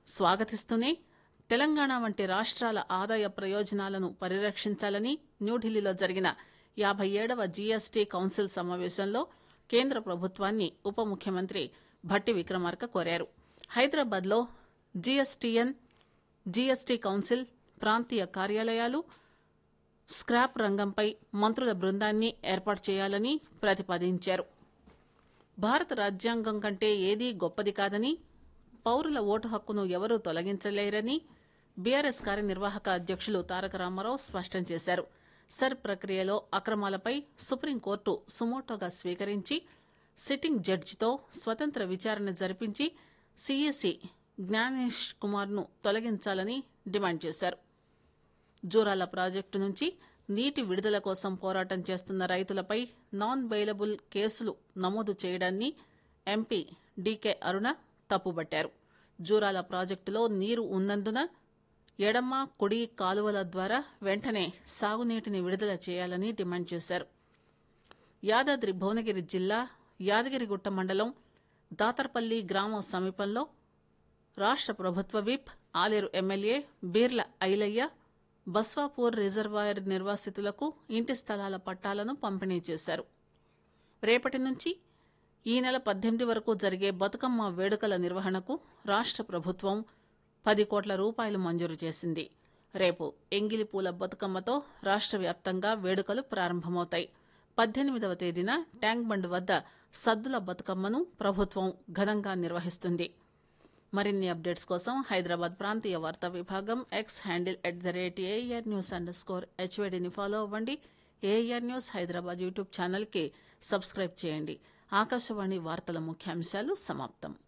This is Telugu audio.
స్వాగతిస్తూనే తెలంగాణ వంటి రాష్ట్రాల ఆదాయ ప్రయోజనాలను పరిరక్షించాలని న్యూఢిల్లీలో జరిగిన యాభై ఏడవ జీఎస్టీ కౌన్సిల్ సమావేశంలో కేంద్ర ప్రభుత్వాన్ని ఉప ముఖ్యమంత్రి భట్టి విక్రమార్క కోరారు హైదరాబాద్లో జీఎస్టీఎన్ జీఎస్టీ కౌన్సిల్ ప్రాంతీయ కార్యాలయాలు స్క్రాప్ రంగంపై మంత్రుల బృందాన్ని ఏర్పాటు చేయాలని ప్రతిపాదించారు భారత రాజ్యాంగం కంటే ఏదీ గొప్పది కాదని పౌరుల ఓటు హక్కును ఎవరూ తొలగించలేరని బీఆర్ఎస్ కార్యనిర్వాహక అధ్యక్షులు తారక రామారావు స్పష్టం చేశారు సర్ ప్రక్రియలో అక్రమాలపై సుప్రీంకోర్టు సుమోటోగా స్వీకరించి సిట్టింగ్ జడ్జితో స్వతంత్ర విచారణ జరిపించి సీఎస్సీ జ్ఞానేష్ కుమార్ను తొలగించాలని డిమాండ్ చేశారు జూరాల ప్రాజెక్టు నుంచి నీటి విడుదల కోసం పోరాటం చేస్తున్న రైతులపై నాన్ బెయిలబుల్ కేసులు నమోదు చేయడాన్ని ఎంపీ డీకే అరుణ తప్పుబట్టారు జూరాల ప్రాజెక్టులో నీరు ఉన్నందున ఎడమ కుడి కాలువల ద్వారా వెంటనే సాగునీటిని విడుదల చేయాలని డిమాండ్ చేశారు యాదాద్రి భువనగిరి జిల్లా యాదగిరిగుట్ట మండలం దాతర్పల్లి గ్రామం సమీపంలో రాష్ట్ర ప్రభుత్వ whip Aler MLA Beerla Ailaiah Baswapur reservoir నిర్వాసితులకు ఇంటి స్థలాల పట్టాలను పంపిణీ చేశారు రేపటి నుంచి ఈ నెల పద్దెనిమిది వరకు జరిగే బతుకమ్మ వేడుకల నిర్వహణకు రాష్ట్ర ప్రభుత్వం పది కోట్ల రూపాయలు మంజూరు చేసింది రేపు ఎంగిలి పూల బతుకమ్మతో రాష్ట్ర వ్యాప్తంగా వేడుకలు ప్రారంభమవుతాయి పద్దెనిమిదవ తేదీన ట్యాంక్ బండ్ వద్ద సద్దుల బతుకమ్మను ప్రభుత్వం ఘనంగా నిర్వహిస్తుంది మరిన్ని అప్డేట్స్ కోసం హైదరాబాద్ ప్రాంతీయ వార్తా విభాగం X handle at the rate AIR news underscore హెచ్వేడిని ఫాలో అవ్వండి ఏఆర్ న్యూస్ హైదరాబాద్ యూట్యూబ్ ఛానల్కి సబ్స్క్రైబ్ చేయండి ఆకాశవాణి వార్తల ముఖ్యాంశాలు సమాప్తం